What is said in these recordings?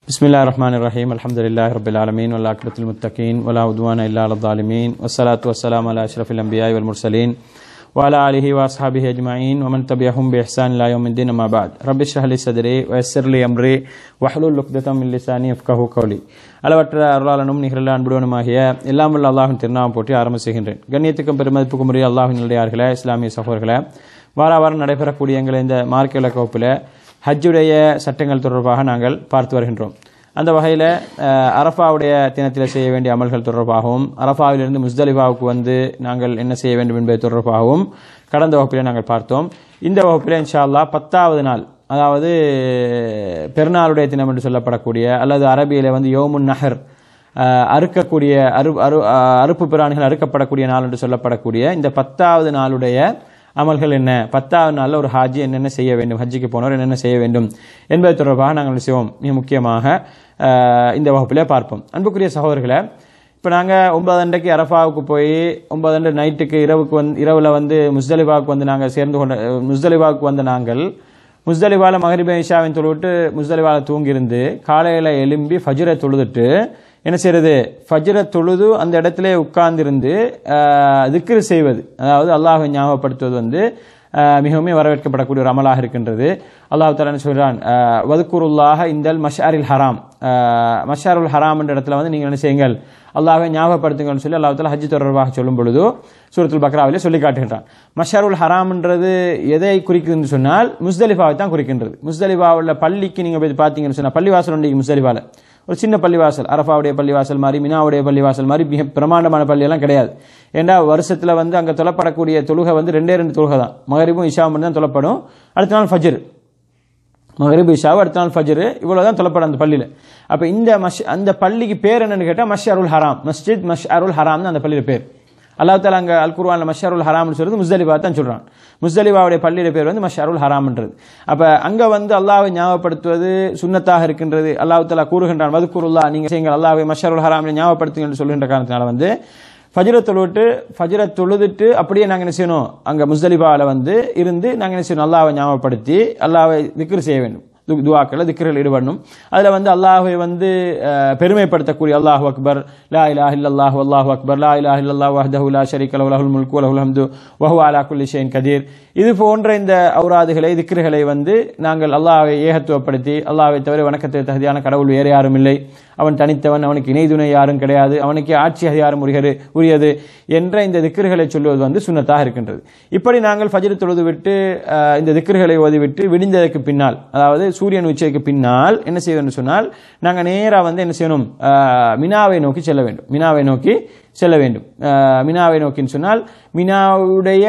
بسم الله الرحمن الرحيم الحمد لله رب العالمين والعاقبة للمتقين ولا عدوان إلا على الظالمين والصلاة والسلام على أشرف الأنبياء والمرسلين وعلى آله وأصحابه أجمعين ومن تبعهم بإحسان إلى يوم الدين ما بعد رب اشرح لي صدري ويسر لي أمري واحلل عقدة من لساني يفقهوا قولي அளவற்ற அருளாளனும் நிகழ அன்புடனுமாகிய எல்லாம் வல்ல அல்லாஹின் திருநாமம் போற்றி ஆரம்ப செய்கின்றேன் கண்ணியத்துக்கும் பெருமதிப்புக்கும் உரிய அல்லாஹின் நிலையார்களே இஸ்லாமிய சகோதரர்களே வார வாரம் நடைபெறக்கூடிய எங்கள் இந்த மார்க்க விளக்க வகுப்பில் ஹஜ்ஜுடைய சட்டங்கள் தொடர்பாக நாங்கள் பார்த்து வருகின்றோம் அந்த வகையில் அரஃபாவுடைய தினத்தில் செய்ய வேண்டிய அமல்கள் தொடர்பாகவும் அரஃபாவிலிருந்து முஸ்தலிஃபாவுக்கு வந்து நாங்கள் என்ன செய்ய வேண்டும் என்பது தொடர்பாகவும் கடந்த வகுப்பிலே நாங்கள் பார்த்தோம் இந்த வகுப்பில் இன்ஷா அல்லாஹ் பத்தாவது நாள் அதாவது பெருநாளுடைய தினம் என்று சொல்லப்படக்கூடிய அல்லது அரபியில வந்து யோமுன் நஹர் அஹ், அறுக்கக்கூடிய அரு அரு அஹ், அறுப்பு பிராணிகள் அறுக்கப்படக்கூடிய நாள் என்று சொல்லப்படக்கூடிய இந்த பத்தாவது நாளுடைய அமல்கள் என்ன பத்தாவது நாளில் ஒரு ஹாஜி என்னென்ன செய்ய வேண்டும் ஹஜ்ஜிக்கு போனவர் என்னென்ன செய்ய வேண்டும் என்பது தொடர்பாக நாங்கள் என்ன செய்வோம் மிக முக்கியமாக அஹ், இந்த வகுப்பிலே பார்ப்போம் அன்புக்குரிய சகோதரர்களை இப்போ நாங்கள் ஒன்பது அண்டைக்கு அரஃபாவுக்கு போய் ஒன்பது அண்டை நைட்டுக்கு இரவுக்கு வந்து இரவில் வந்து முஸ்தலிபாவுக்கு வந்து நாங்கள் சேர்ந்து கொண்ட முஸ்தலிபாவுக்கு வந்த நாங்கள் முஸ்தலிபால மகரிப இஷாவின் தொழுவிட்டு முஸ்தலிபால தூங்கியிருந்து காலையில் எலும்பி ஃபஜ்ரை தொழுதுட்டு என்ன செய்யறது ஃபஜ்ரை தொழுது அந்த இடத்திலே உட்கார்ந்திருந்து திக்ரு செய்வது அதாவது அல்லாஹை ஞாபகப்படுத்துவது வந்து ஆஹ், மிகவும் வரவேற்கப்படக்கூடிய ஒரு அமலாக இருக்கின்றது அல்லாஹ் தலா என்ன சொல்றான் ஆஹ், வதுக்குருல்லாக இந்தல் மஷாரில் ஹராம் ஆஹ், மஷாருல் ஹராம் என்ற இடத்துல வந்து நீங்கள் என்ன செய்யுங்கள் அல்லாஹை ஞாபகப்படுத்துங்கள்னு சொல்லி அல்லாஹ் தலா ஹஜ் தொடர்பாக சொல்லும் பொழுது சூரத்துல் பக்ராவிலே சொல்லி காட்டுகின்றான் மஷாருல் ஹராம்ன்றது எதை குறிக்குதுன்னு சொன்னால் முஸ்தலிஃபாவை தான் குறிக்கின்றது முஸ்தலிஃபாவில் பள்ளிக்கு நீங்கள் போய் பார்த்தீங்கன்னு சொன்னால் பள்ளிவாசல் உண்டு முஸ்தலிஃபாவில் ஒரு சின்ன பள்ளிவாசல் அரஃபாவுடைய பள்ளிவாசல் மாதிரி மினாவுடைய பள்ளிவாசல் மாதிரி மிக பிரமாண்டமான பள்ளியெல்லாம் கிடையாது ஏன்னா வருஷத்தில் வந்து அங்கே தொழப்படக்கூடிய தொழுகை வந்து ரெண்டே ரெண்டு தொழுகை தான் மகரிபும் இஷா மட்டும் தான் தொழப்படும் அடுத்த நாள் ஃபஜ்ர் மகரிபு இஷாவும் அடுத்த நாள் ஃபஜ்ரு இவ்வளோ தான் தொழப்படும் அந்த பள்ளியில் அப்போ இந்த மஷ் அந்த பள்ளிக்கு பேர் என்னன்னு கேட்டால் மஷ் அருள் ஹராம் மஸ்ஜித் மஷ் அருள் ஹராம் தான் அந்த பள்ளியில் பேர் அல்லாஹ் தாலா அங்கே அல் குர்ஆன்ல மஷாருல் ஹராம்னு சொல்றது முஸ்தலிபா தான் சொல்றான் முஸ்தலிபாவுடைய பள்ளியுடைய பேர் வந்து மஷாருல் ஹராம்ன்றது அப்ப அங்க வந்து அல்லாஹ்வை ஞாபகப்படுத்துவது சுன்னத்தாக இருக்கின்றது அல்லாஹ் தாலா கூறுகின்றான் வதுக்குருல்லா நீங்க செய்யுங்கள் அல்லாஹ்வை மஷாருல் ஹராம் ஞாபகப்படுத்துங்க என்று சொல்கின்ற காரணத்தினால வந்து ஃபஜ்ரை தொழுவிட்டு ஃபஜ்ரை தொழுதுட்டு அப்படியே நாங்கள் என்ன செய்யணும் அங்கே முஸ்தலிபாவில் வந்து இருந்து நாங்கள் என்ன செய்யணும் அல்லாஹ்வை ஞாபகப்படுத்தி அல்லாஹ்வை திக்ரு செய்ய வேண்டும் து- துவாக்கள் திக்ரில் ஈடுபடணும் அதில் வந்து அல்லாஹ்வை வந்து அஹ், பெருமைப்படுத்தக்கூடிய அல்லாஹ் அக்பர் லா இலாஹ இல்லல்லாஹு அல்லாஹு அக்பர் லா இலாஹ இல்லல்லாஹு வஹ்தஹு லா ஷரீக லஹு லஹுல் முல்கு வலஹுல் ஹம்து வஹுவ அலா குல்லி ஷைன் கதீர் இது போன்ற இந்த ஔராதுகளை திக்ருகளை வந்து நாங்கள் அல்லாஹ்வை ஏகத்துவப்படுத்தி அல்லாஹ்வை தவிர வணக்கத்தை தகுதியான கடவுள் வேறு யாரும் இல்லை அவன் தனித்தவன் அவனுக்கு இணை துணை யாரும் கிடையாது அவனுக்கு ஆட்சி அதிகாரம் உரியது உரியது என்ற இந்த திக்ருகளை சொல்லுவது வந்து சுன்னத்தாக இருக்கின்றது இப்படி நாங்கள் ஃபஜ்ர் தொழுது விட்டு அஹ், இந்த திக்ருகளை ஓதிவிட்டு விடிந்ததற்கு பின்னால் அதாவது சூரியன் உச்சைக்கு பின்னால் என்ன செய்யணும்னு சொன்னால் நாங்கள் நேராக வந்து என்ன செய்யணும் அஹ், மினாவை நோக்கி செல்ல வேண்டும் மினாவை நோக்கி செல்ல வேண்டும் அஹ், மினாவை நோக்கின்னு சொன்னால் மினாவுடைய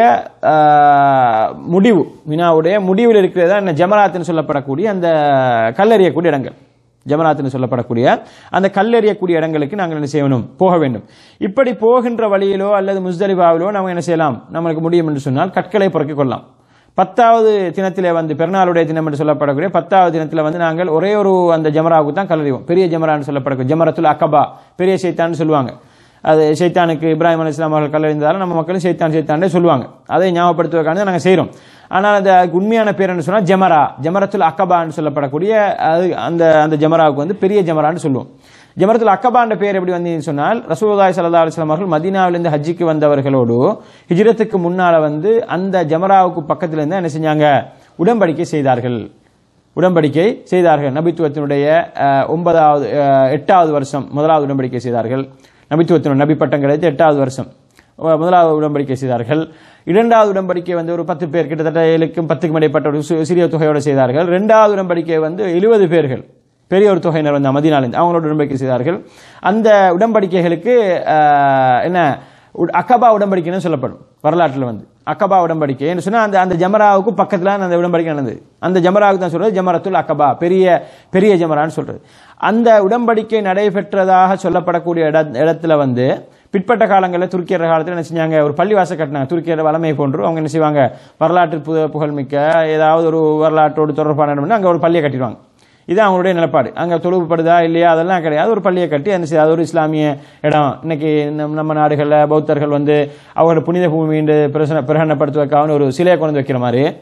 அஹ், முடிவு மினாவுடைய முடிவில் இருக்கிறதா என்ன ஜமராத்துன்னு சொல்லப்படக்கூடிய அந்த கல்லறியக்கூடிய இடங்கள் ஜமராத்துன்னு சொல்லப்படக்கூடிய அந்த கல்லெறியக்கூடிய இடங்களுக்கு நாங்கள் என்ன செய்யணும் போக வேண்டும் இப்படி போகின்ற வழியிலோ அல்லது முஸ்தலிபாவிலோ நம்ம என்ன செய்யலாம் நம்மளுக்கு முடியும் என்று சொன்னால் கற்களை புறக்கிக் கொள்ளலாம் பத்தாவது தினத்திலே வந்து பெருநாளுடைய தினம் என்று சொல்லப்படக்கூடிய பத்தாவது தினத்தில் வந்து நாங்கள் ஒரே ஒரு அந்த ஜமராவுக்கு தான் கல்லறிவோம் பெரிய ஜமரான்னு சொல்லப்படக்கூடிய ஜமரத்துல் அக்கபா பெரிய சைத்தான்னு சொல்லுவாங்க அது சைத்தானுக்கு இப்ராஹிம் அலி இஸ்லாம் அவர்கள் கல்லறிந்தாலும் நம்ம மக்களும் சைத்தான் சைத்தானே சொல்லுவாங்க அதை ஞாபகப்படுத்துவதற்காக நாங்கள் செய்கிறோம் ஆனால் அந்த அதுக்கு உண்மையான பேர் என்ன சொன்னால் ஜமரா ஜமரத்துல் அக்கபான்னு சொல்லப்படக்கூடிய அது அந்த அந்த ஜமராவுக்கு வந்து பெரிய ஜமரான்னு சொல்லுவோம் ஜமரத்துல் அக்கபான்ற பேர் எப்படி வந்ததுன்னு சொன்னால் ரசூலுல்லாஹி ஸல்லல்லாஹு அலைஹி வஸல்லம் அவர்கள் மதீனாவிலிருந்து ஹஜ்ஜிக்கு வந்தவர்களோடு ஹிஜ்ரத்துக்கு முன்னால வந்து அந்த ஜமராவுக்கு பக்கத்துல இருந்து என்ன செஞ்சாங்க உடன்படிக்கை செய்தார்கள் உடன்படிக்கை செய்தார்கள் நபித்துவத்தினுடைய அஹ், ஒன்பதாவது அஹ், எட்டாவது வருஷம் முதலாவது உடன்படிக்கை செய்தார்கள் நபித்துவத்தினுடைய நபி பட்டம் கிடைத்து எட்டாவது வருஷம் அஹ், முதலாவது உடன்படிக்கை செய்தார்கள் இரண்டாவது உடன்படிக்கை வந்து ஒரு பத்து பேர் கிட்டத்தட்ட ஏழுக்கும் பத்துக்கும் இடைப்பட்ட ஒரு சி- சிறிய தொகையோடு செய்தார்கள் இரண்டாவது உடன்படிக்கை வந்து எழுபது பேர்கள் பெரிய ஒரு தொகையினர் வந்து மதினாலிருந்து அவங்களோட உடன்படிக்கை செய்தார்கள் அந்த உடன்படிக்கைகளுக்கு அஹ், என்ன உட்- அக்கபா உடன்படிக்கைன்னு சொல்லப்படும் வரலாற்றில் வந்து அக்கபா உடன்படிக்கை என்ன சொன்னா அந்த அந்த ஜமராவுக்கு பக்கத்துல அந்த உடன்படிக்கை நடந்தது அந்த ஜமராவுக்கு தான் சொல்றது ஜமரத்துல் அக்கபா பெரிய பெரிய ஜமரான்னு சொல்றது அந்த உடன்படிக்கை நடைபெற்றதாக சொல்லப்படக்கூடிய இட இடத்துல வந்து பிற்பட்ட காலங்களில் துருக்கியர் காலத்தில் என்ன செஞ்சாங்க ஒரு பள்ளிவாசல் கட்டினாங்க துருக்கியர் வளமை போன்று அவங்க என்ன செய்வாங்க வரலாற்று புத புகழ்மிக்க ஏதாவது ஒரு வரலாற்றோடு தொடர்பான இடம்னா அங்கே ஒரு பள்ளியை கட்டிடுவாங்க இது அவங்களுடைய நிலப்பாடு அங்கே தொழுவுப்படுதா இல்லையா அதெல்லாம் கிடையாது ஒரு பள்ளியை கட்டி என்ன செய்ய அது ஒரு இஸ்லாமிய இடம் இன்னைக்கு நம்ம நம்ம நாடுகளில் பௌத்தர்கள் வந்து அவங்களோட புனித பூமி என்று பிரசன பிரகடனப்படுத்துவதற்காக ஒரு சிலையை கொண்டு வந்து வைக்கிற மாதிரி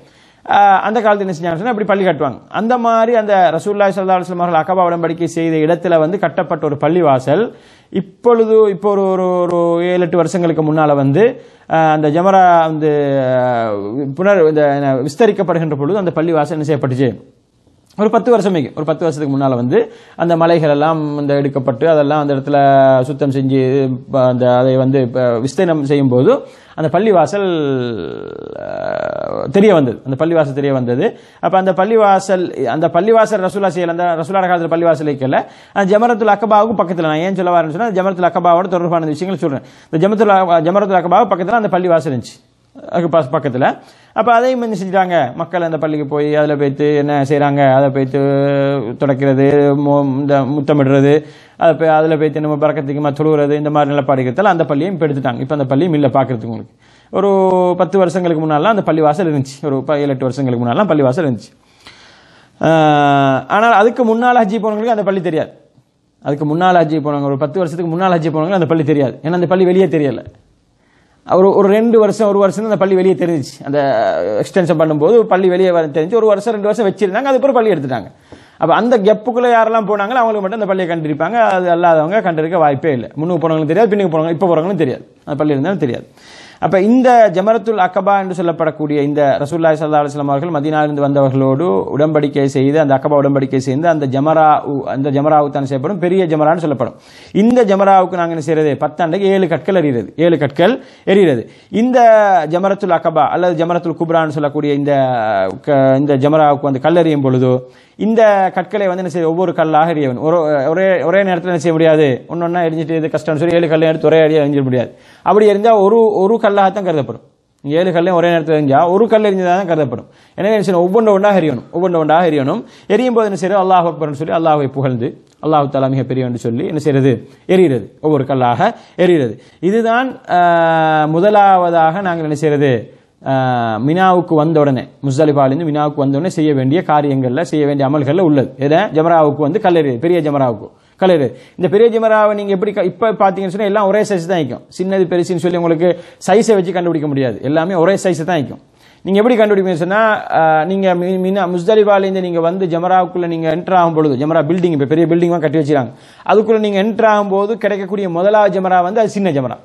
ஆஹ் அந்த காலத்துல என்ன செஞ்சாங்க சொன்னா இப்படி பள்ளி கட்டுவாங்க அந்த மாதிரி அந்த ரசூல்லாய் சல்லா அலுவலம் அவர்கள் அகபா உடன்படிக்கை செய்த இடத்துல வந்து கட்டப்பட்ட ஒரு பள்ளிவாசல் இப்பொழுது இப்போ ஒரு ஒரு ஒரு ஏழு எட்டு வருஷங்களுக்கு முன்னால வந்து ஆஹ் அந்த ஜமரா வந்து ஆஹ் புனர் இந்த என்ன, விஸ்தரிக்கப்படுகின்ற பொழுது அந்த பள்ளிவாசல் என்ன செய்யப்பட்டுச்சு ஒரு பத்து வருஷமேக்கு ஒரு பத்து வருஷத்துக்கு முன்னால வந்து அந்த மலைகள் எல்லாம் இந்த எடுக்கப்பட்டு அதெல்லாம் அந்த இடத்துல சுத்தம் செஞ்சு ப- அந்த அதை வந்து இப்ப விஸ்தீர்ணம் செய்யும் போது அந்த பள்ளிவாசல் அஹ், தெரிய வந்தது அந்த பள்ளிவாசல் தெரிய வந்தது அப்ப அந்த பள்ளிவாசல் அந்த பள்ளிவாசல் ரசூலா செய்யல அந்த ரசூலா காலத்தில் பள்ளிவாசல் வைக்கல அந்த ஜமரத்துல் அக்கபாவுக்கு பக்கத்தில் நான் ஏன் சொல்ல வரேன்னு சொன்னா ஜமரத்துல் அக்கபாவோட தொடர்பான விஷயங்கள் சொல்றேன் இந்த ஜமரத்துல் ஜமரத்துல் அக்கபாவு பக்கத்தில் அந்த பள்ளிவாசல் இருந்துச்சு அதுக்கு பஸ் பக்கத்தில் அப்போ அதையும் என்ன செஞ்சுட்டாங்க மக்கள் அந்த பள்ளிக்கு போய் அதில் போய்த்து என்ன செய்கிறாங்க அதை போய்த்து துடைக்கிறது மு- இந்த முத்தமிடுறது அதை போய் அதில் போய்த்து நம்ம பறக்கத்துக்கு தொழுகிறது இந்த மாதிரி நிலப்பாடுகிறதால அந்த பள்ளியும் இப்போ எடுத்துட்டாங்க இப்போ அந்த பள்ளியும் இல்லை பார்க்கறதுக்கு உங்களுக்கு ஒரு பத்து வருஷங்களுக்கு முன்னாலாம் அந்த பள்ளிவாசல் இருந்துச்சு ஒரு ப- ஏழு எட்டு வருஷங்களுக்கு முன்னாலாம் பள்ளிவாசல் இருந்துச்சு ஆஹ் ஆனால் அதுக்கு முன்னால் ஹஜ்ஜி போனவங்களுக்கு அந்த பள்ளி தெரியாது அதுக்கு முன்னால் ஹஜ்ஜி போனவங்க ஒரு பத்து வருஷத்துக்கு முன்னால் ஹஜ்ஜி போனவங்களுக்கு அந்த பள்ளி தெரியாது ஏன்னா அந்த பள்ளி வெளியே தெரியல ஒரு ஒரு ரெண்டு வருஷம் ஒரு வருஷம் அந்த பள்ளி வெளியே தெரிஞ்சிச்சு அந்த எக்ஸ்டென்ஷன் பண்ணும்போது பள்ளி வெளியே வர தெரிஞ்சு ஒரு வருஷம் ரெண்டு வருஷம் வச்சிருந்தாங்க அதுக்கப்புறம் பள்ளி எடுத்துட்டாங்க அப்போ அந்த கெப்புக்குள்ள யாரெல்லாம் போனாங்களோ அவங்களுக்கு மட்டும் அந்த பள்ளியை கண்டிருப்பாங்க அது அல்லாதவங்க கண்டிருக்க வாய்ப்பே இல்லை முன்னுக்கு போனவங்களும் தெரியாது பின்னுக்கு போனவங்க இப்போ போறவங்களும் தெரியாது அந்த பள்ளி இருந்தாலும் தெரியாது அப்ப இந்த ஜமரத்துல் அக்கபா என்று சொல்லப்படக்கூடிய இந்த ரசூல்லாய் சல்லா அலுவலாம் அவர்கள் மதீனாவிலிருந்து வந்தவர்களோடு உடன்படிக்கை செய்து அந்த அக்கபா உடன்படிக்கை செய்து அந்த ஜமரா அந்த ஜமராவுக்கு தான் செய்யப்படும் பெரிய ஜமரான்னு சொல்லப்படும் இந்த ஜமராவுக்கு நாங்கள் என்ன செய்யறது பத்தாண்டுக்கு ஏழு கற்கள் எறிகிறது ஏழு கற்கள் எறிகிறது இந்த ஜமரத்துல் அக்கபா அல்லது ஜமரத்துல் குப்ரான்னு சொல்லக்கூடிய இந்த க- இந்த ஜமராவுக்கு வந்து கல் எறியும் பொழுது இந்த கற்களை வந்து என்ன செய்ய ஒவ்வொரு கல்லாக எறியவன் ஒரு ஒரே ஒரே நேரத்தில் என்ன செய்ய முடியாது ஒன்னொன்னா எரிஞ்சிட்டு இது கஷ்டம்னு சொல்லி ஏழு கல்லை எடுத்து ஒரே அடியாக எரிஞ்சிட முடியாது அப்படி எரிஞ்சா ஒரு ஒரு கல்லாகத்தான் கருதப்படும் நீங்க ஏழு கல்லையும் ஒரே நேரத்தில் எரிஞ்சா ஒரு கல் எரிஞ்சதாக தான் கருதப்படும் எனவே என்ன செய்யணும் ஒவ்வொன்று ஒன்றாக எரியணும் ஒவ்வொன்று ஒன்றாக எரியணும் எரியும் போது என்ன செய்யறது அல்லாஹ் அக்பர்னு சொல்லி அல்லாஹ்வை புகழ்ந்து அல்லாஹ் தாலா மிக பெரிய என்று சொல்லி என்ன செய்யறது எரிகிறது ஒவ்வொரு கல்லாக எரிகிறது இதுதான் ஆஹ், முதலாவதாக நாங்கள் என்ன செய்யறது ஆஹ், மினாவுக்கு வந்த உடனே முஸ்தலிஃபாலிருந்து மினாவுக்கு வந்த உடனே செய்ய வேண்டிய காரியங்கள்ல செய்ய வேண்டிய அமல்கள்ல உள்ளது எதை ஜமராவுக்கு வந்து கல்லெறி பெரிய ஜமராவுக்கு கல்லெறி இந்த பெரிய ஜமராவை நீங்க எப்படி க- இப்ப பாத்தீங்கன்னு சொன்னா எல்லாம் ஒரே சைஸ் தான் இருக்கும் சின்னது பெருசுன்னு சொல்லி உங்களுக்கு சைஸை வச்சு கண்டுபிடிக்க முடியாது எல்லாமே ஒரே சைஸ் தான் இருக்கும் நீங்க எப்படி கண்டுபிடிப்பீங்க சொன்னா ஆஹ், நீங்க மி- மினா முஸ்தலிஃபாலேருந்து நீங்க வந்து ஜமராவுக்குள்ள நீங்க என்டர் ஆகும் பொழுது ஜமரா பில்டிங் இப்ப பெரிய பில்டிங் கட்டி வச்சிருக்காங்க அதுக்குள்ள நீங்க என்டர் ஆகும்போது கிடைக்கக்கூடிய முதலாவது ஜமரா வந்து அது சின்ன ஜமரா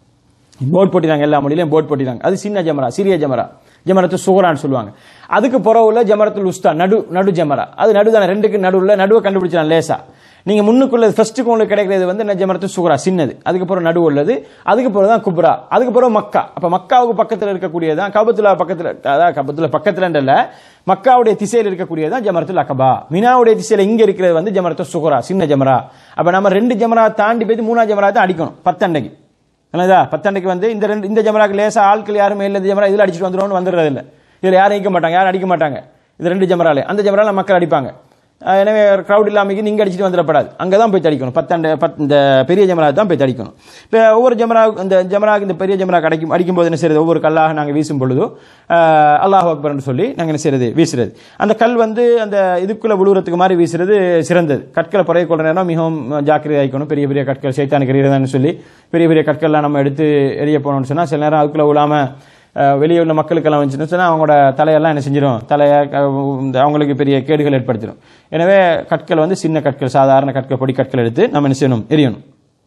போட் போட்டிருந்தாங்க எல்லா மொழியிலையும் போட் போட்டிருந்தாங்க அது சின்ன ஜமரா சிறிய ஜமரா ஜமரத்து சுகரான்னு சொல்லுவாங்க அதுக்கு புறவுல ஜமரத்துல் உஸ்தா நடு நடு ஜமரா அது நடு தானே ரெண்டுக்கு நடுவுல நடுவை கண்டுபிடிச்சான் லேசா நீங்க முன்னுக்குள்ள ஃபர்ஸ்ட்டுக்கு உங்களுக்கு கிடைக்கிறது வந்து என்ன ஜமரத்து சுகரா சின்னது அதுக்கப்புறம் நடு உள்ளது அதுக்கு பிறகு தான் குப்ரா அதுக்கு பிறகு மக்கா அப்ப மக்காவுக்கு பக்கத்துல இருக்கக்கூடியதான் கபத்துல்லா பக்கத்துல அதாவது கபத்துல்லா பக்கத்துல மக்காவுடைய திசையில் இருக்கக்கூடியதான் ஜமரத்துல் அகபா மினாவுடைய திசையில இங்க இருக்கிறது வந்து ஜமரத்து சுகரா சின்ன ஜமரா அப்ப நம்ம ரெண்டு ஜமரா தாண்டி போய் மூணாவது ஜமரா தான் அடிக்கணும் பத்தண்டைக்கு என்னதா பத்தண்டைக்கு வந்து இந்த ரெண்டு இந்த ஜமராக்கு லேசா ஆட்கள் யாருமே இல்லை இந்த ஜமரா இதில் அடிச்சுட்டு வந்துடுவோம்னு வந்துடுறது இல்லை இதில் யாரும் நிற்க மாட்டாங்க யாரும் அடிக்க மாட்டாங்க இது ரெண்டு ஜமராலே அந்த ஜமரால மக்கள் அடிப்பாங்க அஹ் எனவே கிரௌட் இல்லாமல் நீங்க அடிச்சுட்டு வந்துடப்படாது அங்கே தான் போய் தடிக்கணும் பத்தாண்டு பத் இந்த பெரிய ஜமரா தான் போய் தடிக்கணும் இப்போ ஒவ்வொரு ஜமரா இந்த ஜமராக்கு இந்த பெரிய ஜமரா கிடைக்கும் அடிக்கும்போது என்ன செய்யறது ஒவ்வொரு கல்லாக நாங்கள் வீசும் பொழுதோ அஹ் அல்லாஹ் அக்பர்னு சொல்லி நாங்கள் என்ன செய்யறது வீசுறது அந்த கல் வந்து அந்த இதுக்குள்ள விழுவுறதுக்கு மாதிரி வீசுறது சிறந்தது கற்களை புறைய கொள்ற நேரம் மிகவும் ஜாக்கிரதை ஆயிக்கணும் பெரிய பெரிய கற்கள் சைத்தானுக்கு எறியதான்னு சொல்லி பெரிய பெரிய கற்கள்லாம் நம்ம எடுத்து எரிய போனோம்னு சொன்னா சில நேரம் அதுக்குள்ள விழாம அஹ், வெளியே உள்ள மக்களுக்கெல்லாம் வந்துச்சுன்னு சொன்னா அவங்களோட தலையெல்லாம் என்ன செஞ்சிடும் தலையை க- இந்த அவங்களுக்கு பெரிய கேடுகள் ஏற்படுத்திடும் எனவே கற்கள் வந்து சின்ன கற்கள் சாதாரண கற்கள் பொடி கற்கள் எடுத்து நம்ம என்ன செய்யணும் எரியணும்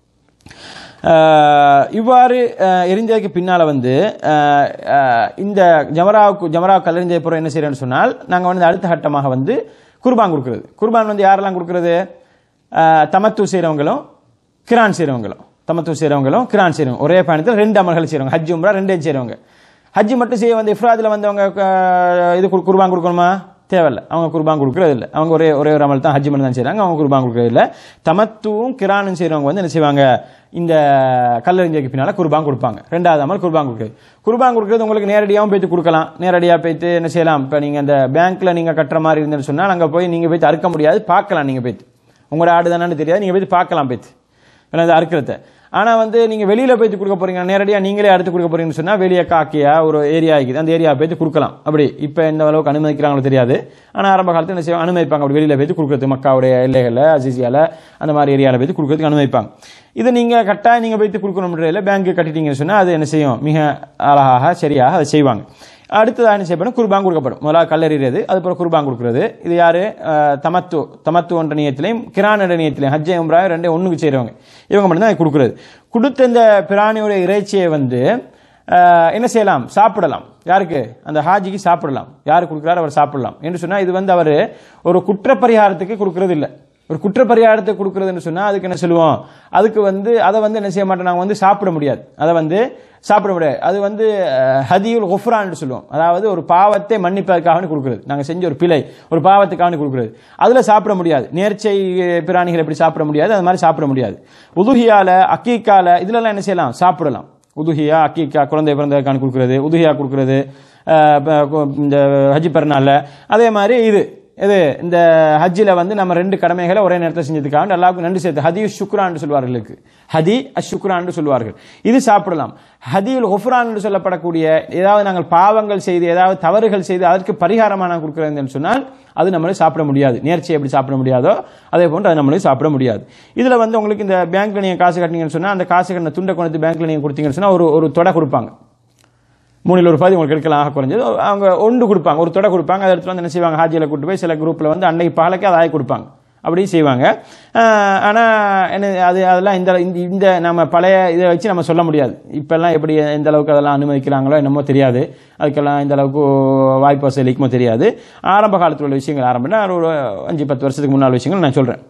ஆஹ் இவ்வாறு ஆஹ் எரிஞ்சதுக்கு பின்னால வந்து ஆஹ் ஆஹ் இந்த ஜமராவுக்கு ஜமரா கல்லறிஞ்ச பிறகு என்ன செய்யறோம்னு சொன்னால் நாங்க வந்து அடுத்த கட்டமாக வந்து குர்பான் கொடுக்கிறது குர்பான் வந்து யாரெல்லாம் கொடுக்கிறது ஆஹ் தமத்து செய்றவங்களும் கிரான் செய்றவங்களும் தமத்து செய்றவங்களும் கிரான் செய்றவங்க ஒரே பயணத்தில் ரெண்டு அமல்கள் செய்றவங்க ஹஜ் உம்ரா ரெண்டே செய்றவங்க ஹஜ் மட்டும் செய்ய வந்து இஃப்ராதில் வந்தவங்க ஆஹ் இது குர்- குர்பான் கொடுக்கணுமா தேவையில்ல அவங்க குர்பான் கொடுக்கறது இல்லை அவங்க ஒரே ஒரே ஒரு அமல் தான் ஹஜ் மட்டும் தான் செய்றாங்க அவங்க குர்பான் கொடுக்கறது இல்லை தமத்துவும் கிரானும் செய்றவங்க வந்து என்ன செய்வாங்க இந்த கல்லறிஞ்சதுக்கு பின்னால குர்பான் கொடுப்பாங்க ரெண்டாவது அமல் குர்பான் கொடுக்குறது குர்பான் கொடுக்குறது உங்களுக்கு நேரடியாகவும் போய்த்து கொடுக்கலாம் நேரடியாக போய்த்து என்ன செய்யலாம் இப்போ நீங்கள் இந்த பேங்க்ல நீங்கள் கட்டுற மாதிரி இருந்துன்னு சொன்னால் அங்கே போய் நீங்கள் போய்த்து அறுக்க முடியாது பார்க்கலாம் நீங்கள் போய்த்து உங்களோட ஆடு தானே தெரியாது நீங்கள் போய்த்து பார்க்கலாம் போய்த்து ஏன்னா இது அறுக்கிறத ஆனால் வந்து நீங்கள் வெளியில் போய்த்து கொடுக்க போறீங்க நேரடியாக நீங்களே அறுத்து கொடுக்க போறீங்கன்னு சொன்னால் வெளியே காக்கியா ஒரு ஏரியா இருக்குது அந்த ஏரியா போய்த்து கொடுக்கலாம் அப்படி இப்போ எந்த அளவுக்கு அனுமதிக்கிறாங்களோ தெரியாது ஆனால் ஆரம்ப காலத்தில் என்ன செய்வாங்க அனுமதிப்பாங்க அப்படி வெளியில் போய்த்து கொடுக்குறது மக்காவுடைய எல்லைகளில் அசிசியால அந்த மாதிரி ஏரியாவில் போய்த்து கொடுக்குறதுக்கு அனுமதிப்பாங்க இது நீங்கள் கட்டாயம் நீங்கள் போய்த்து கொடுக்கணும்ன்றதில் பேங்க்கு கட்டிட்டீங்கன்னு சொன்னால் அது என்ன செய்யும் மிக அழகாக சரியாக அதை செய்வாங்க அடுத்ததாக என்ன செய்யப்படும் குர்பான் கொடுக்கப்படும் முதலாவது கல்லறிறது அதுக்கப்புறம் குர்பான் கொடுக்கிறது இது யாரு அஹ், தமத்து தமத்து என்ற நியத்திலையும் கிரான் என்ற நியத்திலையும் ஹஜ்ஜை உம்ரா ரெண்டே ஒண்ணுக்கு செய்றவங்க இவங்க மட்டும்தான் அதை கொடுக்கிறது கொடுத்த இந்த பிராணியோட இறைச்சியை வந்து அஹ், என்ன செய்யலாம் சாப்பிடலாம் யாருக்கு அந்த ஹாஜிக்கு சாப்பிடலாம் யார் கொடுக்குறாரு அவர் சாப்பிடலாம் என்று சொன்னா இது வந்து அவர் ஒரு குற்றப்பரிகாரத்துக்கு கொடுக்கறது இல்லை ஒரு குற்றப்பரிகாரத்தை கொடுக்கறதுன்னு சொன்னா அதுக்கு என்ன சொல்லுவோம் அதுக்கு வந்து அதை வந்து என்ன செய்ய மாட்டோம் நாங்கள் வந்து சாப்பிட முடியாது அதை வந்து சாப்பிட முடியாது அது வந்து அஹ், ஹதியுல் ஒஃப்ரான்னு சொல்லுவோம் அதாவது ஒரு பாவத்தை மன்னிப்பதற்காக கொடுக்குறது நாங்கள் செஞ்ச ஒரு பிழை ஒரு பாவத்துக்காக கொடுக்குறது அதில் சாப்பிட முடியாது நேர்ச்சை பிராணிகள் எப்படி சாப்பிட முடியாது அது மாதிரி சாப்பிட முடியாது உதுகியால அக்கீக்கால இதுலலாம் என்ன செய்யலாம் சாப்பிடலாம் உதுகியா அக்கீக்கா குழந்தை பிறந்ததுக்கான கொடுக்குறது உதுகியா கொடுக்குறது அஹ், ப- கு- இந்த ஹஜ்ஜி பெருநாள்ல அதே மாதிரி இது இது இந்த ஹஜ்ஜில் வந்து நம்ம ரெண்டு கடமைகளை ஒரே நேரத்தில் செஞ்சதுக்காக அல்லாவுக்கு நன்றி சேர்த்து ஹதி சுக்ரான்னு சொல்வார்களுக்கு ஹதி அஷுக்ரான்னு சொல்வார்கள் இது சாப்பிடலாம் ஹதியுல் ஒஃப்ரான் என்று சொல்லப்படக்கூடிய ஏதாவது நாங்கள் பாவங்கள் செய்து ஏதாவது தவறுகள் செய்து அதற்கு பரிகாரமாக நான் கொடுக்குறேன் சொன்னால் அது நம்மளே சாப்பிட முடியாது நேர்ச்சியை எப்படி சாப்பிட முடியாதோ அதே போன்று அது நம்மளே சாப்பிட முடியாது இதில் வந்து உங்களுக்கு இந்த பேங்க்ல நீங்கள் காசு கட்டினீங்கன்னு சொன்னால் அந்த காசு கட்டின துண்டை கொண்டு பேங்க்ல நீங்கள் கொடுத்தீங்கன்னு சொன்னால் ஒரு ஒரு தொடை கொடுப்பாங்க மூணில் ஒரு பாதி உங்களுக்கு எடுக்கலாம் ஆக குறைஞ்சது அவங்க ஒன்று கொடுப்பாங்க ஒரு தொடை கொடுப்பாங்க அதை எடுத்து வந்து என்ன செய்வாங்க ஹாஜியில் கூட்டு போய் சில குரூப்பில் வந்து அன்னைக்கு பகலுக்கு அதை ஆகி கொடுப்பாங்க அப்படியும் செய்வாங்க ஆனால் என்ன அது அதெல்லாம் இந்த இந்த- இந்த நம்ம பழைய இதை வச்சு நம்ம சொல்ல முடியாது இப்போல்லாம் எப்படி எந்த அளவுக்கு அதெல்லாம் அனுமதிக்கிறாங்களோ என்னமோ தெரியாது அதுக்கெல்லாம் இந்த அளவுக்கு வாய்ப்பு வசதிக்குமோ தெரியாது ஆரம்ப காலத்தில் உள்ள விஷயங்கள் ஆரம்பினா ஒரு அஞ்சு பத்து வருஷத்துக்கு முன்னால் விஷயங்கள் நான் சொல்கிறேன்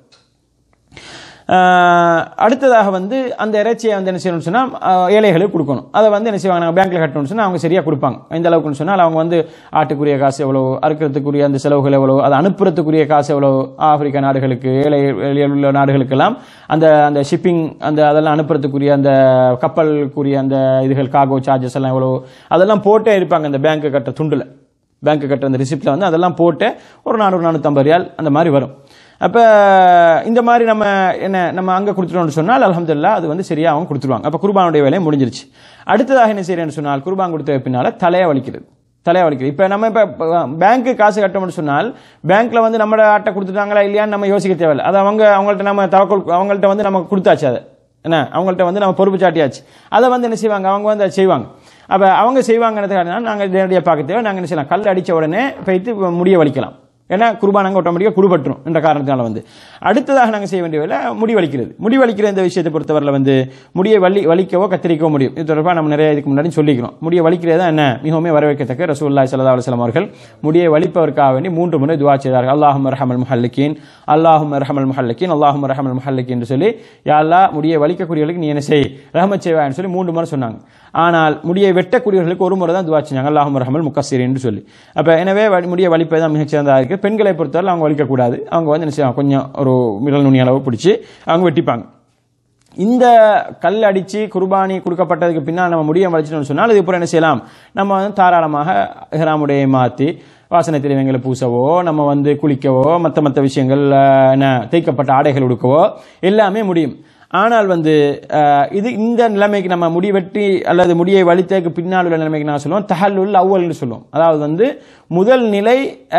ஆஹ் அடுத்ததாக வந்து அந்த இறைச்சியை வந்து என்ன செய்யணும்னு சொன்னால் ஏழைகளுக்கு கொடுக்கணும் அதை வந்து என்ன செய்வாங்க நாங்கள் பேங்க்ல கட்டணும்னு சொன்னால் அவங்க சரியாக கொடுப்பாங்க எந்த அளவுக்குன்னு சொன்னால் அவங்க வந்து ஆட்டுக்குரிய காசு எவ்வளோ அறுக்கிறதுக்குரிய அந்த செலவுகள் எவ்வளோ அதை அனுப்புறதுக்குரிய காசு எவ்வளோ ஆப்பிரிக்கா நாடுகளுக்கு ஏழை ஏழையில் உள்ள நாடுகளுக்கெல்லாம் அந்த அந்த ஷிப்பிங் அந்த அதெல்லாம் அனுப்புறதுக்குரிய அந்த கப்பலுக்குரிய அந்த இதுகள் காகோ சார்ஜஸ் எல்லாம் எவ்வளோ அதெல்லாம் போட்டே இருப்பாங்க அந்த பேங்க் கட்டுற துண்டில் பேங்க் கட்டுற அந்த ரிசிப்ட்ல வந்து அதெல்லாம் போட்டு ஒரு நானூறு நானூற்றம்பது ரியால் அந்த மாதிரி வரும் அப்போ இந்த மாதிரி நம்ம என்ன நம்ம அங்கே கொடுத்துட்டோம்னு சொன்னால் அல்ஹம்துலில்லாஹ் அது வந்து சரியாக அவங்க கொடுத்துருவாங்க அப்போ குர்பானுடைய வேலையை முடிஞ்சிருச்சு அடுத்ததாக என்ன செய்யறேன்னு சொன்னால் குர்பான் கொடுத்த பின்னால தலையை வலிக்கிறது தலையை வலிக்கிறது இப்போ நம்ம இப்போ பேங்க்கு காசு கட்டணும்னு சொன்னால் பேங்க்ல வந்து நம்ம அட்டை கொடுத்துட்டாங்களா இல்லையான்னு நம்ம யோசிக்க தேவையில்லை அது அவங்க அவங்கள்ட்ட நம்ம தவக்கல் அவங்கள்ட்ட வந்து நம்ம கொடுத்தாச்சு அதை என்ன அவங்கள்ட்ட வந்து நம்ம பொறுப்பு சாட்டியாச்சு அதை வந்து என்ன செய்வாங்க அவங்க வந்து அதை செய்வாங்க அப்போ அவங்க செய்வாங்கன்றதுக்காக நாங்கள் நேரடியாக பார்க்க தேவை நாங்கள் என்ன செய்யலாம் கல் அடித்த உடனே போய்த்து முடிய வலிக்கலாம் ஏன்னா குர்பானாங்க ஆட்டோமேட்டிக்காக குடுபட்டுரும் என்ற காரணத்தினால வந்து அடுத்ததாக நாங்கள் செய்ய வேண்டிய வேலை முடி வலிக்கிறது முடி வலிக்கிற இந்த விஷயத்தை பொறுத்தவரையில் வந்து முடியை வலி வலிக்கவோ கத்திரிக்கவோ முடியும் இது தொடர்பாக நம்ம நிறைய இதுக்கு முன்னாடி சொல்லிக்கிறோம் முடியை வலிக்கிறது தான் என்ன மிகவும் வரவேற்கத்தக்க ரசூல்லாய் சல்லா அலுவலம் அவர்கள் முடியை வலிப்பதற்காக வேண்டி மூன்று முறை துவா செய்தார்கள் அல்லாஹும் ரஹமல் முஹல்லிக்கீன் அல்லாஹும் ரஹமல் முஹல்லிக்கீன் அல்லாஹும் ரஹமல் முஹல்லிக்கீன் என்று சொல்லி யாழ்லா முடியை வலிக்கக்கூடியவர்களுக்கு நீ என்ன செய் ரஹமத் செய்வான்னு சொல்லி மூன்று முறை சொன்னாங்க ஆனால் முடியை வெட்டக்கூடியவர்களுக்கு ஒரு முறை தான் துவா செஞ்சாங்க அல்லாஹும் ரஹமல் முக்கசீர் என்று சொல்லி அப்போ எனவே வ- முடியை வலிப்பது தான் மிகச்சிறந்ததாக இருக்குது பெண்களை பொறுத்தவரை அவங்க வலிக்கக்கூடாது அவங்க வந்து என்ன செய்வாங்க கொஞ்சம் ஒரு விரல் நுனி அளவு பிடிச்சி அவங்க வெட்டிப்பாங்க இந்த கல் அடிச்சு குர்பானி கொடுக்கப்பட்டதுக்கு பின்னால் நம்ம முடிய வலிச்சிட்டோம்னு சொன்னால் இதுக்கப்புறம் என்ன செய்யலாம் நம்ம வந்து தாராளமாக இஹ்ராமுடைய மாற்றி வாசனை திரவியங்களை பூசவோ நம்ம வந்து குளிக்கவோ மற்ற மற்ற விஷயங்கள் அஹ், என்ன தேய்க்கப்பட்ட ஆடைகள் உடுக்கவோ எல்லாமே முடியும் ஆனால் வந்து அஹ், இது இந்த நிலைமைக்கு நம்ம முடி வெட்டி அல்லது முடியை வலித்ததுக்கு பின்னால் உள்ள நிலைமைக்கு நான் சொல்லுவோம் தஹல்லுல் அவ்வல்னு சொல்லுவோம் அதாவது வந்து முதல் நிலை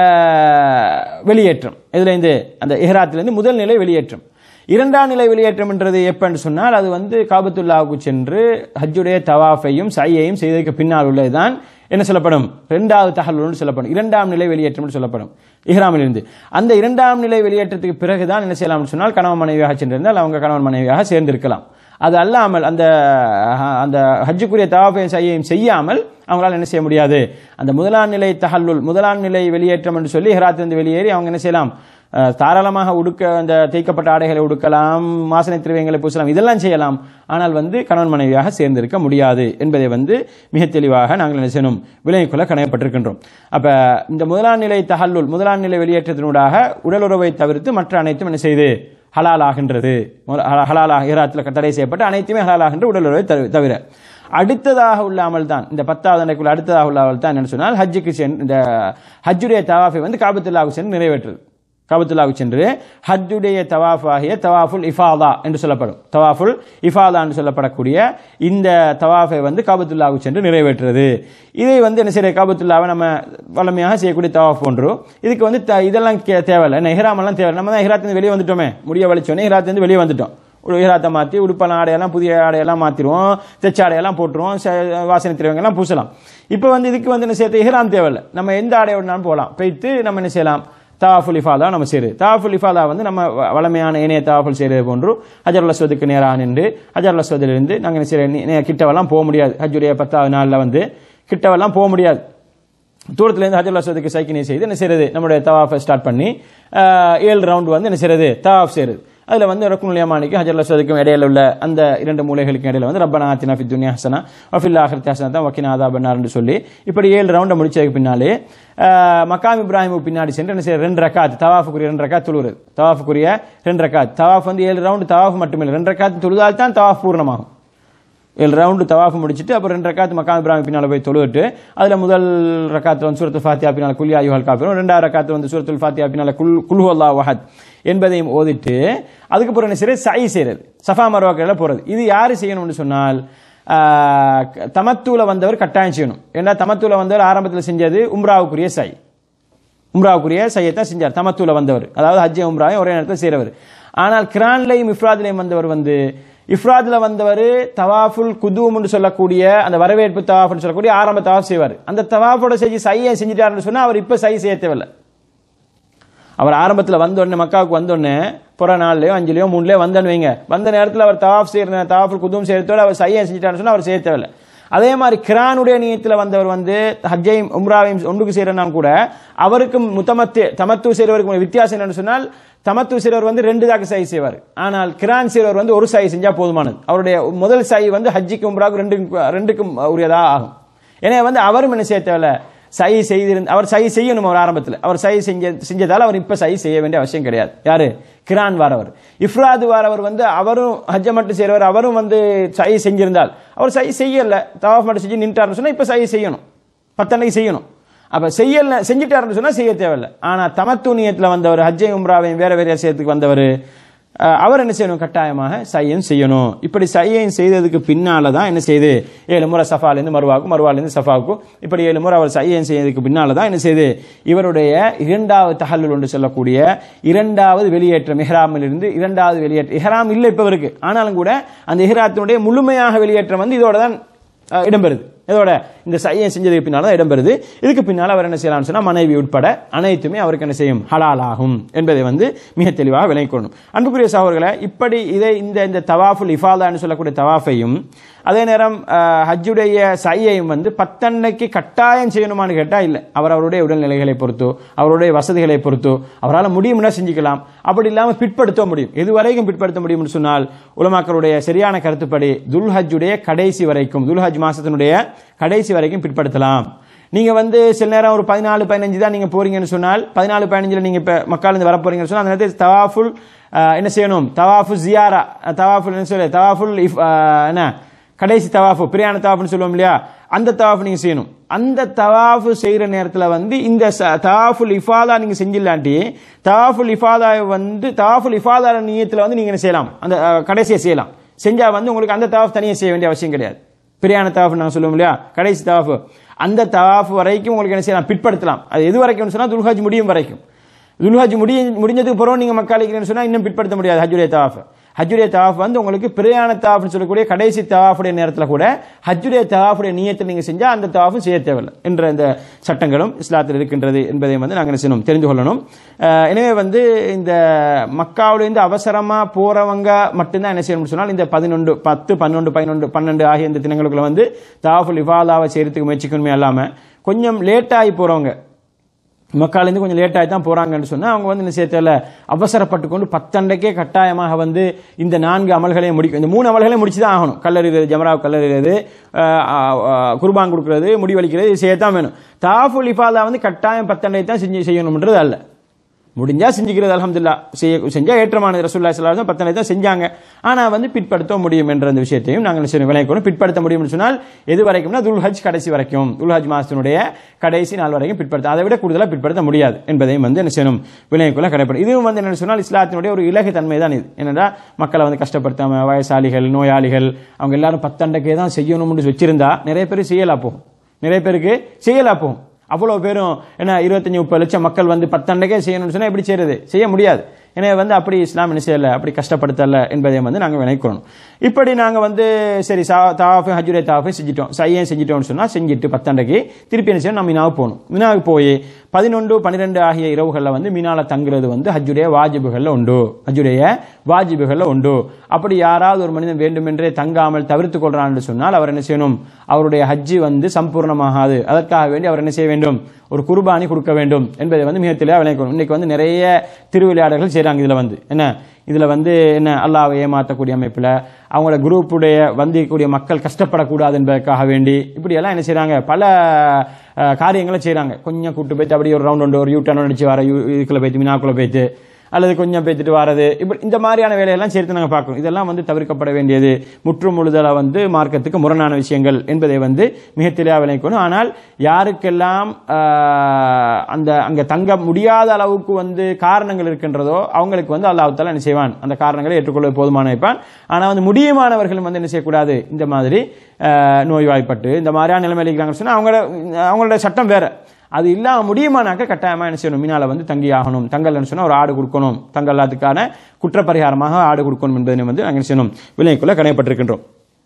அஹ், வெளியேற்றம் இதுல இருந்து அந்த இஹ்ராத்திலிருந்து முதல் நிலை வெளியேற்றம் இரண்டாம் நிலை வெளியேற்றம் என்றது எப்பன்னு சொன்னால் அது வந்து காபத்துல்லாவுக்கு சென்று ஹஜ்ஜுடைய தவாஃபையும் சையையும் செய்ததற்கு பின்னால் உள்ளதுதான் என்ன சொல்லப்படும் இரண்டாவது தகவல் சொல்லப்படும் இரண்டாம் நிலை வெளியேற்றம் சொல்லப்படும் இஹ்ராமிலிருந்து அந்த இரண்டாம் நிலை வெளியேற்றத்துக்கு பிறகுதான் என்ன செய்யலாம்னு சொன்னால் கணவன் மனைவியாக சென்றிருந்தால் அவங்க கணவன் மனைவியாக சேர்ந்திருக்கலாம் அது அல்லாமல் அந்த அஹ், அந்த ஹஜ்ஜுக்குரிய தவாஃபையும் சையையும் செய்யாமல் அவங்களால என்ன செய்ய முடியாது அந்த முதலாம் நிலை தஹல்லுல் முதலாம் நிலை வெளியேற்றம் என்று சொல்லி ஹிராத்திலிருந்து வெளியேறி அவங்க என்ன செய்யலாம் அஹ், தாராளமாக உடுக்க அந்த தேய்க்கப்பட்ட ஆடைகளை உடுக்கலாம் வாசனை திரவியங்களை பூசலாம் இதெல்லாம் செய்யலாம் ஆனால் வந்து கணவன் மனைவியாக சேர்ந்திருக்க முடியாது என்பதை வந்து மிக தெளிவாக நாங்கள் என்ன செய்யணும் விலகிக் கொள்ள கணையப்பட்டிருக்கின்றோம் அப்ப இந்த முதலாம் நிலை தஹல்லுல் முதலாம் நிலை வெளியேற்றத்தினூடாக உடல் உறவை தவிர்த்து மற்ற அனைத்தும் என்ன செய்து ஹலால் ஆகின்றது முதல்ல ஹலா- ஹலாலாக ஈராத்தில் தடை செய்யப்பட்ட அனைத்துமே ஹலால் ஆகின்ற உடல் உறவை தவி- தவிர அடுத்ததாக உள்ள அமல் தான் இந்த பத்தாவது அன்னைக்குள்ள அடுத்ததாக உள்ள அமல் தான் என்னன்னு சொன்னால் ஹஜ்ஜுக்கு சென்று இந்த ஹஜ்ஜுடைய தவாஃபை வந்து காபத்துல்லாவுக்கு சென்று நிறைவேற்றுது காபத்துல்லாவுக்கு சென்று ஹஜ்ஜுடைய தவாஃப் ஆகிய தவாஃபுல் இஃபாதா என்று சொல்லப்படும் தவாஃபுல் இஃபாதா என்று சொல்லப்படக்கூடிய இந்த தவாஃபை வந்து காபத்துல்லாவுக்கு சென்று நிறைவேற்றுறது இதை வந்து என்ன செய்ய காபத்துல்லாவை நம்ம வளமையாக செய்யக்கூடிய தவாஃப் ஒன்று இதுக்கு வந்து த- இதெல்லாம் கே- தேவையில்லை என்ன இஹ்ராமெல்லாம் தேவை நம்ம தான் இஹ்ராத்திலிருந்து வெளியே வந்துட்டோமே முடிய வலிச்சோன்னே இஹ்ராத்திலிருந்து வெளியே வந்துட்டோம் ஒரு ஈராத்தை மாற்றி உடுப்பான ஆடையெல்லாம் புதிய ஆடையெல்லாம் மாற்றிடுவோம் தெச்ச ஆடையெல்லாம் போட்டுருவோம் ச- வாசனை திரவங்கெல்லாம் பூசலாம் இப்போ வந்து இதுக்கு வந்து என்ன சேர்த்து இஹ்ராம் தேவையில்லை நம்ம எந்த ஆடையோடனாலும் போகலாம் போயிட்டு நம்ம என்ன செய்யலாம் தாஃபுல் இஃபாதா நம்ம செய்யுது தாஃபுல் இஃபாதா வந்து நம்ம வ- வளமையான ஏனைய தாஃபுல் செய்கிறது போன்று ஹஜர் அஸ்வதுக்கு நேராக நின்று ஹஜர் அஸ்வதிலிருந்து நாங்கள் என்ன செய்ய நே- நே- கிட்டவெல்லாம் போக முடியாது ஹஜ்ஜுடைய பத்தாவது நாளில் வந்து கிட்டவெல்லாம் போக முடியாது தூரத்துல இருந்து ஹஜர் அஸ்வதுக்கு சைக்கினை செய்து என்ன செய்யறது நம்மளுடைய தவாஃபை ஸ்டார்ட் பண்ணி ஆஹ், ஏழு ரவுண்ட் வந்து என்ன செய்யறது தவாஃப் செய்யறது அதுல வந்து ரக்குனுல் யமானிக்கும் ஹஜர் அஸ்வதுக்கும் இடையில உள்ள அந்த இரண்டு மூலைகளுக்கும் இடையில வந்து ரப்பனா ஆத்தினா ஃபி துன்யா ஹசனா வஃபில் ஆஹிரத்தி ஹசனா தான் வக்கினா ஆதாபன்னார்னு சொல்லி இப்படி ஏழு ரவுண்டை முடிச்சதுக்கு பின்னாலே ஆஹ், மக்காம் இப்ராஹிமுக்கு பின்னாடி சென்று என்ன செய்ய ரெண்டு ரக்காத் தவாஃபுக்குரிய ரெண்டு ரக்காத் தொழுவது தவாஃபுக்குரிய ரெண்டு ரக்காத் தவாஃப் வந்து ஏழு ரவுண்டு தவாஃப் மட்டுமில்லை ரெண்டு ரக்காத் தொழுதால் தான் தவாஃப் பூர்ணமாகும் ஏழு ரவுண்டு தவாஃப் முடிச்சிட்டு அப்புறம் ரெண்டு ரக்காத்து மக்காம் இப்ராஹிம் பின்னால் போய் தொழுவிட்டு அதில் முதல் ரக்காத்து வந்து சூரத்துல் ஃபாத்தியா பின்னால் குல்யா யுஹல் காப்பிரும் ரெண்டாவது ரக்காத்து வந்து சூரத்துல் ஃபாத்தியா பின்னால் குல் குல் அல்லா வஹத் என்பதையும் ஓதிட்டு அதுக்கப்புறம் என்ன செய்யறது சை செய்யறது சஃபா மரவாக்கையில் போகிறது இது யார் செய்யணும்னு சொன்னால் ஆஹ், தமத்தூல வந்தவர் கட்டாயம் செய்யணும் ஏன்னா தமத்தூல வந்தவர் ஆரம்பத்தில் செஞ்சது உம்ராவுக்குரிய சை உம்ராவுக்குரிய சையத்தான் செஞ்சார் தமத்தூல வந்தவர் அதாவது ஹஜ்ஜை உம்ராவையும் ஒரே நேரத்தில் செய்கிறவர் ஆனால் கிரான்லையும் இஃப்ராத்லையும் வந்தவர் வந்து இஃப்ராத்ல வந்தவர் தவாஃபுல் குதூம்னு சொல்லக்கூடிய அந்த வரவேற்பு தவாஃப்னு சொல்லக்கூடிய ஆரம்ப தவாஃப் செய்வார் அந்த தவாஃபோட செஞ்சு சையை செஞ்சுட்டாருன்னு சொன்னா அவர் இப்ப சை செய்ய தேவையில்லை அவர் ஆரம்பத்தில் வந்த உடனே மக்காவுக்கு வந்த உடனே புற நாலுலயோ அஞ்சுலயோ மூணுலயோ வந்தன்னு வைங்க வந்த நேரத்தில் அவர் தவாஃப் செய்யற தவாஃபுல் குதும் செய்யறதோட அவர் சையை செஞ்சுட்டாருன்னு சொன்னா அவர் செய்ய தேவையில்லை அதே மாதிரி கிரானுடைய நியத்தில் வந்தவர் வந்து ஹஜ்ஜையும் உம்ராவையும் ஒன்றுக்கு செய்யறனா கூட அவருக்கு முத்தமத்து தமத்து செய்றவருக்கு வித்தியாசம் என்னன்னு சொன்னால் தமத்து செய்றவர் வந்து ரெண்டு தாக்கு சை செய்வார் ஆனால் கிரான் செய்றவர் வந்து ஒரு சை செஞ்சா போதுமானது அவருடைய முதல் சை வந்து ஹஜ்ஜிக்கு உம்ராவுக்கு ரெண்டு ரெண்டுக்கும் உரியதா ஆகும் எனவே வந்து அவரும் என்ன செய்ய தேவையில்ல சை செய்திருந்த அவர் சை செய்யணும் அவர் ஆரம்பத்தில் அவர் சை செஞ்ச செஞ்சதால் அவர் இப்ப சை செய்ய வேண்டிய அவசியம் கிடையாது யாரு கிரான் வாரவர் இஃப்ராது வாரவர் வந்து அவரும் ஹஜ்ஜ மட்டும் செய்றவர் அவரும் வந்து சை செஞ்சிருந்தால் அவர் சை செய்யல தவாஃப் மட்டும் செஞ்சு நின்றாருன்னு சொன்னா இப்ப சை செய்யணும் பத்தன்னைக்கு செய்யணும் அப்ப செய்யல செஞ்சுட்டாருன்னு சொன்னா செய்ய தேவையில்லை ஆனா தமத்துனியத்தில் வந்தவர் ஹஜ்ஜை உம்ராவையும் வேற வேற விஷயத்துக்கு வந்தவர் அஹ், அவர் என்ன செய்யணும் கட்டாயமாக சையன் செய்யணும் இப்படி சையன் செய்ததுக்கு பின்னால தான் என்ன செய்யுது ஏழு முறை சஃபாலேருந்து மருவாக்கும் மருவாலேருந்து சஃபாவுக்கும் இப்படி ஏழு முறை அவர் சையன் செய்ததுக்கு பின்னால தான் என்ன செய்யுது இவருடைய இரண்டாவது தகவல் ஒன்று சொல்லக்கூடிய இரண்டாவது வெளியேற்றம் இஹ்ராமில் இருந்து இரண்டாவது வெளியேற்றம் இஹ்ராம் இல்லை இப்போ இருக்கு ஆனாலும் கூட அந்த இஹ்ராத்தினுடைய முழுமையாக வெளியேற்றம் வந்து இதோட தான் அஹ், இடம்பெறுது இதோட இந்த சையை செஞ்சதுக்கு பின்னால தான் இடம்பெறுது இதுக்கு பின்னால அவர் என்ன செய்யலாம்னு சொன்னா மனைவி உட்பட அனைத்துமே அவருக்கு என்ன செய்யும் ஹலால் ஆகும் என்பதை வந்து மிக தெளிவாக விளங்கிக் கொள்ளணும் அன்புக்குரிய சகோதரர்களை இப்படி இதை இந்த இந்த தவாஃபுல் இஃபாதான்னு சொல்லக்கூடிய தவாஃபையும் அதே நேரம் அஹ், ஹஜ்ஜுடைய சையையும் வந்து பத்தன்னைக்கு கட்டாயம் செய்யணுமான்னு கேட்டா இல்லை அவர் அவருடைய உடல்நிலைகளை பொறுத்தோ அவருடைய வசதிகளை பொறுத்தோ அவரால் முடியும்னா செஞ்சுக்கலாம் அப்படி இல்லாமல் பிற்படுத்த முடியும் எது வரைக்கும் பிற்படுத்த முடியும்னு சொன்னால் உலமாக்களுடைய சரியான கருத்துப்படி துல்ஹஜ்ஜுடைய கடைசி வரைக்கும் துல்ஹஜ் மாசத்தினுடைய கடைசி வரைக்கும் பிற்படுத்தலாம் நீங்க வந்து சில நேரம் ஒரு பதினாலு பதினஞ்சு தான் நீங்க போறீங்கன்னு சொன்னால் பதினாலு பதினஞ்சுல நீங்க இப்ப மக்கள் இருந்து வர போறீங்கன்னு சொன்னால் அந்த நேரத்தில் தவாஃபுல் அஹ், என்ன செய்யணும் தவாஃபு ஜியாரா அஹ், தவாஃபுல் என்ன சொல்ல தவாஃபுல் இஃப், அஹ், என்ன கடைசி தவாஃபு பிரியாண தவாஃப்னு சொல்லுவோம் இல்லையா அந்த தவாஃப் நீங்க செய்யணும் அந்த தவாஃபு செய்யற நேரத்துல வந்து இந்த ச- தவாஃபுல் இஃபாதா நீங்க செஞ்சிடலாண்டி தவாஃபுல் இஃபாதா வந்து தவாஃபுல் இஃபாதா நியத்துல வந்து நீங்க என்ன செய்யலாம் அந்த அஹ், கடைசியை செய்யலாம் செஞ்சா வந்து உங்களுக்கு அந்த தவாஃப் தனியாக செய்ய வேண்டிய அவசியம் கிடையாது பிரியாண தவாஃப் நாங்கள் சொல்லுவோம் இல்லையா கடைசி தவாஃப் அந்த தவாஃப் வரைக்கும் உங்களுக்கு என்ன செய்யலாம் பிற்படுத்தலாம் அது எது வரைக்கும் சொன்னா துல்ஹாஜ் முடியும் வரைக்கும் துல்ஹாஜ் முடிய முடிஞ்சதுக்கு பிறகு நீங்க மக்காளிக்கிறேன்னு சொன்னா இன்னும் பிற்படுத்த முடியாது ஹஜ்ஜுடைய தவாஃப் ஹஜ்ஜுடைய தவாஃப் வந்து உங்களுக்கு பிரயாண தவாஃப்னு சொல்லக்கூடிய கடைசி தவாஃபுடைய நேரத்தில் கூட ஹஜ்ஜுடைய தவாஃபுடைய நியத்தை நீங்க செஞ்சா அந்த தவாஃபும் செய்ய தேவையில்லை என்ற இந்த சட்டங்களும் இஸ்லாத்தில் இருக்கின்றது என்பதை வந்து நாங்கள் என்ன செய்யணும் தெரிந்து கொள்ளணும் அஹ் எனவே வந்து இந்த மக்காவிலிருந்து அவசரமா போறவங்க மட்டும்தான் என்ன செய்யணும்னு சொன்னால் இந்த பதினொன்று பத்து பன்னெண்டு பதினொன்று பன்னெண்டு ஆகிய இந்த தினங்களுக்குள்ள வந்து தவாஃபுல் இஃபாலாவை செய்யறதுக்கு முயற்சிக்கணுமே இல்லாம கொஞ்சம் லேட்டாகி போறவங்க மக்காலேருந்து கொஞ்சம் லேட்டாகி தான் போறாங்கன்னு சொன்னா அவங்க வந்து என்ன செய்யல அவசரப்பட்டு கொண்டு பத்தண்டைக்கே கட்டாயமாக வந்து இந்த நான்கு அமல்களையும் முடிக்கும் இந்த மூணு அமல்களையும் முடிச்சு தான் ஆகணும் கல்லறிறது ஜமராவ் கல்லறிறது அஹ், அஹ், குர்பான் கொடுக்கறது முடிவளிக்கிறது இது செய்யத்தான் வேணும் தாஃபுல் இஃபாதா வந்து கட்டாயம் பத்தண்டை தான் செஞ்சு செய்யணும்ன்றது அல்ல முடிஞ்சா செஞ்சுக்கிறது அல்ஹம்துலில்லாஹ் செய்ய செஞ்சா ஏற்றமானது ரசூல்லா ஸல்லல்லாஹு பத்தனை தான் செஞ்சாங்க ஆனா வந்து பிற்படுத்த முடியும் என்ற அந்த விஷயத்தையும் நாங்கள் என்ன செய்யணும் விளக்கணும் பிற்படுத்த முடியும்னு சொன்னால் எது வரைக்கும்னா துல்ஹஜ் கடைசி வரைக்கும் துல்ஹஜ் மாசத்தினுடைய கடைசி நாள் வரைக்கும் பிற்படுத்த அதை விட கூடுதலாக பிற்படுத்த முடியாது என்பதையும் வந்து என்ன செய்யணும் விளங்கிக்கொள்ள கடைப்படும் இதுவும் வந்து என்ன சொன்னால் இஸ்லாத்தினுடைய ஒரு இலகு தன்மை தான் இது என்னடா மக்களை வந்து கஷ்டப்படுத்தாம வயசாளிகள் நோயாளிகள் அவங்க எல்லாரும் பத்தண்டைக்கே தான் செய்யணும்னு வச்சிருந்தா நிறைய பேர் செய்யலா போகும் நிறைய பேருக்கு செய்யலா போகும் அவ்வளவு பேரும் என்ன இருபத்தஞ்சு முப்பது லட்சம் மக்கள் வந்து பத்தண்டைக்கே செய்யணும்னு சொன்னா எப்படி செய்யறது செய்ய முடியாது எனவே வந்து அப்படி இஸ்லாம் என்ன செய்யல அப்படி கஷ்டப்படுத்தல என்பதை வந்து நாங்கள் வினைக்கணும் இப்படி நாங்கள் வந்து சரி சா தாஃபு ஹஜ்ஜுடைய தாஃபு செஞ்சிட்டோம் சையன் செஞ்சிட்டோம்னு சொன்னால் செஞ்சுட்டு பத்தண்டைக்கு திருப்பி என்ன செய்யணும் நம்ம மினாவுக்கு போகணும் மினாவுக்கு போய் பதினொன்று பன்னிரெண்டு ஆகிய இரவுகளில் வந்து மினால தங்குறது வந்து ஹஜ்ஜுடைய வாஜிபுகளில் உண்டு ஹஜ்ஜுடைய வாஜிபுகளில் உண்டு அப்படி யாராவது ஒரு மனிதன் வேண்டுமென்றே தங்காமல் தவிர்த்து கொள்றான்னு சொன்னால் அவர் என்ன செய்யணும் அவருடைய ஹஜ்ஜி வந்து சம்பூர்ணமாகாது அதற்காக வேண்டி அவர் என்ன செய்ய வேண்டும் ஒரு குர்பானி கொடுக்க வேண்டும் என்பதை வந்து மிக தெளிவாக விளக்கணும் இன்னைக்கு வந்து நிறைய திருவிளையாடல்கள் செய்கிறாங்க இதில் வந்து என்ன இதில் வந்து என்ன அல்லாவை ஏமாற்றக்கூடிய அமைப்பில் அவங்களோட குரூப்புடைய வந்திருக்கக்கூடிய மக்கள் கஷ்டப்படக்கூடாது என்பதற்காக வேண்டி இப்படியெல்லாம் என்ன செய்கிறாங்க பல அஹ், காரியங்களை செய்கிறாங்க கொஞ்சம் கூட்டு போயிட்டு அப்படியே ஒரு ரவுண்ட் ஒன்று ஒரு யூ டர்ன் அடிச்சு வர யூ இதுக்குள்ள போயிட்டு மினாக்குள்ள போயிட்டு அல்லது கொஞ்சம் பேத்துட்டு வரது இப்படி இந்த மாதிரியான வேலையெல்லாம் சேர்த்து நாங்கள் பார்க்கணும் இதெல்லாம் வந்து தவிர்க்கப்பட வேண்டியது முற்று முழுதலாக வந்து மார்க்கத்துக்கு முரணான விஷயங்கள் என்பதை வந்து மிக தெளிவாக விளைக்கணும் ஆனால் யாருக்கெல்லாம் ஆஹ், அந்த அங்கே தங்க முடியாத அளவுக்கு வந்து காரணங்கள் இருக்கின்றதோ அவங்களுக்கு வந்து அல்லாஹால என்ன செய்வான் அந்த காரணங்களை ஏற்றுக்கொள்ள போதுமான வைப்பான் ஆனால் வந்து முடியுமானவர்களும் வந்து என்ன செய்யக்கூடாது இந்த மாதிரி ஆஹ், நோய்வாய்ப்பட்டு இந்த மாதிரியான நிலைமையில் இருக்கிறாங்கன்னு சொன்னால் அவங்களோட அவங்களோட சட்டம் வேற அது இல்லாம முடியுமானாக்க கட்டாயமா என்ன செய்யணும் மீனால வந்து தங்கி ஆகணும் தங்கல்னு சொன்னா ஒரு ஆடு கொடுக்கணும் தங்கல் அதுக்கான குற்றப்பரிகாரமாக ஆடு கொடுக்கணும் என்பதை வந்து நாங்கள் என்ன செய்யணும் விலைக்குள்ள கணையப்பட்டிருக்கின்றோம்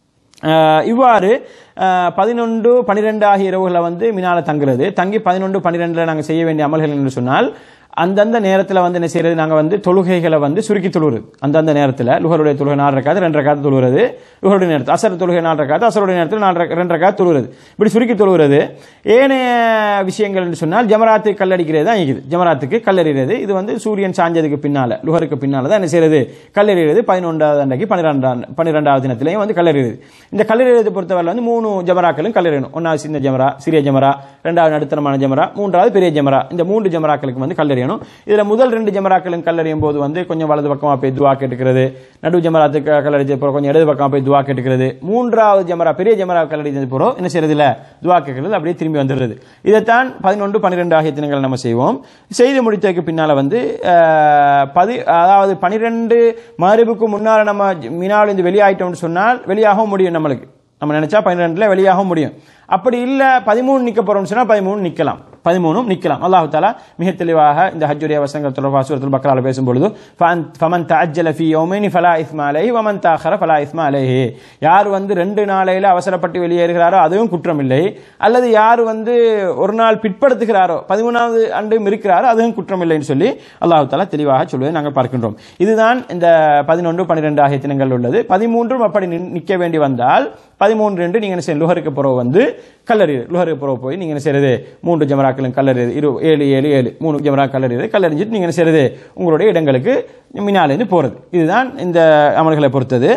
ஆஹ் இவ்வாறு பதினொன்று பனிரெண்டு ஆகிய இரவுகளில் வந்து மினால தங்குறது தங்கி பதினொன்று பன்னிரெண்டில் நாங்கள் செய்ய வேண்டிய அமல்கள் என்று சொன்னால் அந்தந்த நேரத்தில் வந்து என்ன செய்யறது நாங்கள் வந்து தொழுகைகளை வந்து சுருக்கி தொழுவது அந்தந்த நேரத்தில் லுகருடைய தொழுகை நாலு ரக்காது ரெண்டு ரக்காது தொழுகிறது லுகருடைய நேரத்தில் அசர் தொழுகை நாலு ரக்காது அசருடைய நேரத்தில் நாலு ரக்க- ரெண்டு ரக்காது தொழுகிறது இப்படி சுருக்கி தொழுகிறது ஏனைய விஷயங்கள் என்று சொன்னால் ஜமராத்து கல்லடிக்கிறது தான் இருக்குது ஜமராத்துக்கு கல்லறிகிறது இது வந்து சூரியன் சாஞ்சதுக்கு பின்னால லுகருக்கு பின்னால தான் என்ன செய்யறது கல்லறிகிறது பதினொன்றாவது அன்றைக்கு பன்னிரெண்டாம் பன்னிரெண்டாவது தினத்திலையும் வந்து கல்லறிகிறது இந்த கல்லறியதை பொறுத்தவரை வந்து மூணு ஜமராக்களும் கல்லறியணும் ஒன்றாவது சின்ன ஜமரா சிறிய ஜமரா ரெண்டாவது நடுத்தரமான ஜமரா மூன்றாவது பெரிய ஜமரா இந்த மூன்று ஜமராக்களுக்கு வந்து கல்லறியணும் இதுல முதல் ரெண்டு ஜமராக்களும் கல்லறியும் போது வந்து கொஞ்சம் வலது பக்கமா போய் துவா கேட்டுக்கிறது நடு ஜமராத்துக்கு கல்லடிச்ச போற கொஞ்சம் இடது பக்கமா போய் துவா கேட்டுக்கிறது மூன்றாவது ஜமரா பெரிய ஜமரா கல்லடிச்சது போறோம் என்ன செய்யறது இல்ல துவா கேட்கறது அப்படியே திரும்பி வந்துடுறது இதைத்தான் பதினொன்று பன்னிரெண்டு ஆகிய தினங்கள் நம்ம செய்வோம் செய்து முடித்ததுக்கு பின்னால வந்து அஹ், பதி அதாவது பனிரெண்டு மகரிபுக்கு முன்னால நம்ம மினாவில் இருந்து வெளியாயிட்டோம்னு சொன்னால் வெளியாகவும் முடியும் நம்மளுக்கு நம்ம நினைச்சா பன்னிரெண்டுல வெளியாகவும் முடியும் அப்படி இல்ல பதிமூணு நிக்க போறோம்னு சொன்னா பதிமூணு நிக்கலாம் பதிமூணும் நிக்கலாம் அல்லாஹு தாலா மிக தெளிவாக இந்த ஹஜ்ஜுடைய வசங்கள் தொடர்பாக சூரத்துல் பக்ரால பேசும்பொழுது "ஃபஅன்- ஃபமன் தஅஜ்ஜல ஃபீ யௌமைனி ஃபலா இஸ்ம அலைஹி வமன் தஅഖர ஃபலா இஸ்ம அலைஹி யார் வந்து ரெண்டு நாளையில அவசரப்பட்டு வெளியேறுகிறாரோ அதுவும் குற்றம் இல்லை அல்லது யார் வந்து ஒரு நாள் பிற்படுத்துகிறாரோ பதிமூணாவது அன்றும் இருக்கிறாரோ அதுவும் குற்றம் இல்லைன்னு சொல்லி அல்லாஹு தாலா தெளிவாக சொல்வதை நாங்கள் பார்க்கின்றோம் இதுதான் இந்த பதினொன்று பன்னிரெண்டு ஆகிய தினங்கள் உள்ளது பதிமூன்றும் அப்படி நின்- நிக்க வேண்டி வந்தால் பதிமூன்று என்று நீங்க என்ன செய்யணும் லுஹருக்கு புறவு வந்து கல்லறி லுஹருக்கு புறவு போய் நீங்க என்ன செய்யறது மூன்று ஜமராக்களும் கல்லறியது இரு ஏழு ஏழு ஏழு மூணு ஜமரா கல்லறியது கல்லறிஞ்சிட்டு நீங்க என்ன செய்யறது உங்களுடைய இடங்களுக்கு மினாலேருந்து போறது இதுதான் இந்த அமல்களை பொறுத்தது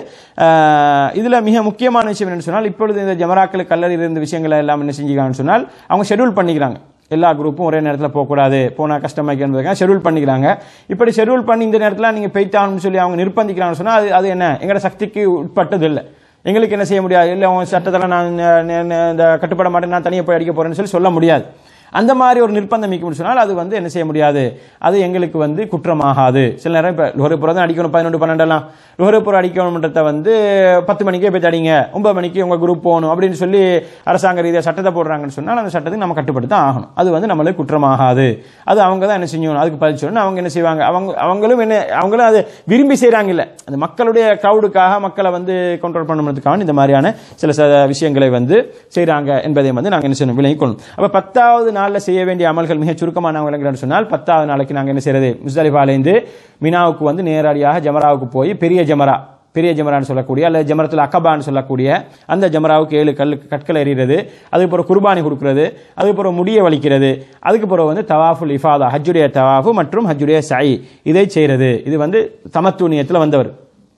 ஆஹ் இதுல மிக முக்கியமான விஷயம் என்னன்னு சொன்னால் இப்பொழுது இந்த ஜமராக்கள் கல்லறி இருந்த விஷயங்களை எல்லாம் என்ன செஞ்சுக்கிறாங்கன்னு சொன்னால் அவங்க ஷெட்யூல் பண்ணிக்கிறாங்க எல்லா குரூப்பும் ஒரே நேரத்தில் போகக்கூடாது போனால் கஷ்டமாக்கி என்பதுக்காக ஷெட்யூல் பண்ணிக்கிறாங்க இப்படி ஷெட்யூல் பண்ணி இந்த நேரத்தில் நீங்கள் போய்த்தாகணும்னு சொல்லி அவங்க நிர்பந்திக்கிறாங்கன்னு சொன்னால் அது அது என்ன எங்களோட சக்திக்கு உட்பட்டது இல்லை எங்களுக்கு என்ன செய்ய முடியாது இல்லை உங்க சட்டத்தில் நான் ந- ந- ந- இந்த கட்டுப்பட மாட்டேன் நான் தனியாக போய் அடிக்க போறேன்னு சொல்லி சொல்ல முடியாது அந்த மாதிரி ஒரு நிர்பந்தம் மிக்க சொன்னால் அது வந்து என்ன செய்ய முடியாது அது எங்களுக்கு வந்து குற்றமாகாது சில நேரம் இப்போ லோகரிப்புறம் தான் அடிக்கணும் பதினொன்று பன்னெண்டெல்லாம் லோகரிப்புறம் அடிக்கணும்ன்றத வந்து பத்து மணிக்கே போய் அடிங்க ஒன்பது மணிக்கு உங்கள் குரூப் போகணும் அப்படின்னு சொல்லி அரசாங்க ரீதியாக சட்டத்தை போடுறாங்கன்னு சொன்னால் அந்த சட்டத்துக்கு நம்ம கட்டுப்பட்டு தான் ஆகணும் அது வந்து நம்மளுக்கு குற்றமாகாது அது அவங்க தான் என்ன செய்யணும் அதுக்கு பதில் சொல்லணும் அவங்க என்ன செய்வாங்க அவங்க அவங்களும் என்ன அவங்களும் அது விரும்பி செய்கிறாங்க இல்லை அந்த மக்களுடைய க்ரௌடுக்காக மக்களை வந்து கண்ட்ரோல் பண்ணுறதுக்காக இந்த மாதிரியான சில சில விஷயங்களை வந்து செய்கிறாங்க என்பதை வந்து நாங்கள் என்ன செய்யணும் விளங்கிக் கொள்ளணும் அப்போ பத்தாவது நாளில் செய்ய வேண்டிய அமல்கள் மிக சுருக்கமான விளங்குறேன்னு சொன்னால் பத்தாவது நாளைக்கு நாங்கள் என்ன செய்யறது முஸ்தலிஃபாலேருந்து மினாவுக்கு வந்து நேரடியாக ஜமராவுக்கு போய் பெரிய ஜமரா பெரிய ஜமரான்னு சொல்லக்கூடிய அல்லது ஜமரத்தில் அக்கபான்னு சொல்லக்கூடிய அந்த ஜமராவுக்கு ஏழு கல் கற்கள் எறிகிறது அதுக்கு பிறகு குர்பானி கொடுக்கிறது அதுக்கு பிறகு முடிய வலிக்கிறது அதுக்கு பிறகு வந்து தவாஃபுல் இஃபாதா ஹஜ்ஜுடைய தவாஃபு மற்றும் ஹஜ்ஜுடைய சை இதை செய்கிறது இது வந்து தமத்துனியத்தில் வந்தவர்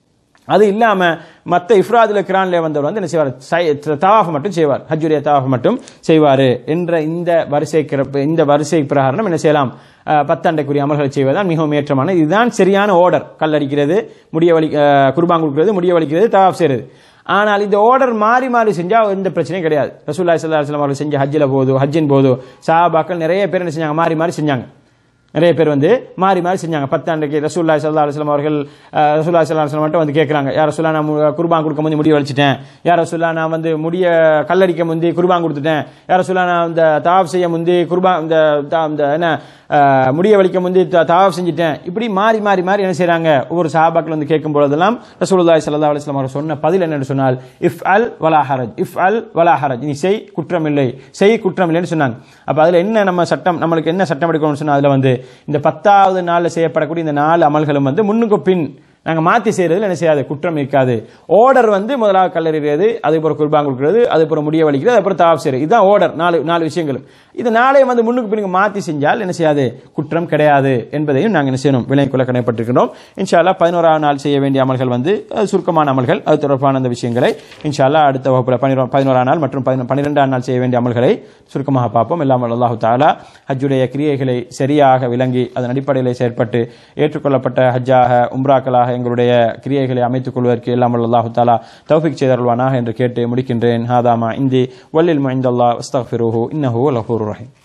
அது இல்லாம மத்த இஃப்ராதுல கிரான்ல வந்தவர் வந்து என்ன செய்வார் தவாஃப் மட்டும் செய்வார் ஹஜ்ஜுடைய தவாஃப் மட்டும் செய்வார் என்ற இந்த வரிசை கிரப்பு இந்த வரிசை பிரகாரம் என்ன செய்யலாம் அஹ், பத்தாண்டைக்குரிய அமல்களை செய்வதுதான் மிகவும் ஏற்றமான இதுதான் சரியான ஓர்டர் கல்லடிக்கிறது முடிய வலி அஹ், குர்பான் கொடுக்கிறது முடிய வலிக்கிறது தவாஃப் செய்கிறது ஆனால் இந்த ஆர்டர் மாறி மாறி செஞ்சா எந்த பிரச்சனையும் கிடையாது ரசூல்லாய் சல்லா அலுவலம் அவர்கள் செஞ்ச ஹஜ்ஜில் போதோ ஹஜ்ஜின் போதோ சஹாபாக்கள் நிறைய பேர் என்ன செஞ்சாங்க மாறி மாறி செஞ்சாங்க நிறைய பேர் வந்து மாறி மாறி செஞ்சாங்க பத்தாண்டுக்கு ரசூல்லா சல்லா அலுவலம் அவர்கள் அஹ், ரசூல்லா சல்லா அலுவலம் மட்டும் வந்து கேட்குறாங்க யார் ரசூல்லா நான் மு- குர்பான் கொடுக்க முந்தி முடிய வலிச்சிட்டேன் யார் ரசூல்லா நான் வந்து முடிய கல்லடிக்க முந்தி குர்பான் கொடுத்துட்டேன் யார் ரசூல்லா நான் இந்த தாவ் செய்ய முந்தி குர்பான் இந்த தா- இந்த என்ன அஹ், முடிய வலிக்க முந்தி தவாப் செஞ்சுட்டேன் இப்படி மாறி மாறி மாறி என்ன செய்றாங்க ஒவ்வொரு சஹாபாக்கள் வந்து கேட்கும் பொழுதெல்லாம் ரசூலுல்லாஹி ஸல்லல்லாஹு அலைஹி வஸல்லம் அவர் சொன்ன பதில் என்னன்னு சொன்னால் இஃப் அல் வலா ஹரஜ் இஃப் அல் வலா ஹரஜ் நீ செய் குற்றம் இல்லை செய் குற்றம் இல்லைன்னு சொன்னாங்க அப்ப அதுல என்ன நம்ம சட்டம் நம்மளுக்கு என்ன சட்டம் எடுக்கணும்னு சொன்னா அதுல வந்து இந்த பத்தாவது நாள்ல செய்யப்படக்கூடிய இந்த நாலு அமல்களும் வந்து முன்னுக்கு பின் நாங்க மாத்தி செய்யறதுல என்ன செய்யாது குற்றம் இருக்காது ஆர்டர் வந்து முதலாவது கல்லறிகிறது அதுக்கப்புறம் குர்பான் கொடுக்கிறது அதுக்கப்புறம் முடிய வலிக்கிறது அதுக்கப்புறம் தாப் செய்யறது இதுதான் ஆர்டர் நாலு நாலு விஷயங்களும் இது நாளையும் வந்து முன்னுக்கு பின்னுக்கு மாத்தி செஞ்சால் என்ன செய்யாது குற்றம் கிடையாது என்பதையும் நாங்கள் என்ன செய்யணும் விலைக்குள்ள கடைப்பட்டிருக்கிறோம் இன்ஷா அல்லாஹ் பதினோராவது நாள் செய்ய வேண்டிய அமல்கள் வந்து அது சுருக்கமான அமல்கள் அது தொடர்பான அந்த விஷயங்களை இன்ஷா அல்லாஹ் அடுத்த வகுப்புல பதினோரா பதினோராம் நாள் மற்றும் பதின- பன்னிரெண்டாம் நாள் செய்ய வேண்டிய அமல்களை சுருக்கமாக பார்ப்போம் எல்லாம் வல்ல அல்லாஹு தாலா ஹஜ்ஜுடைய கிரியைகளை சரியாக விளங்கி அதன் அடிப்படையில் செயற்பட்டு ஏற்றுக்கொள்ளப்பட்ட ஹஜ்ஜாக உம்ராக்களாக எங்களுடைய கிரியைகளை அமைத்துக் கொள்வதற்கு எல்லாம் வல்ல அல்லாஹு தாலா தௌஃபிக் செய்தருள்வானாக என்று கேட்டு முடிக்கின்றேன் ஹாதாமா இந்தி வல்லில் மைந்தல்லா அஸ்தக்ஃபிருஹு இன்னஹு லஃபூர் ரஹீம்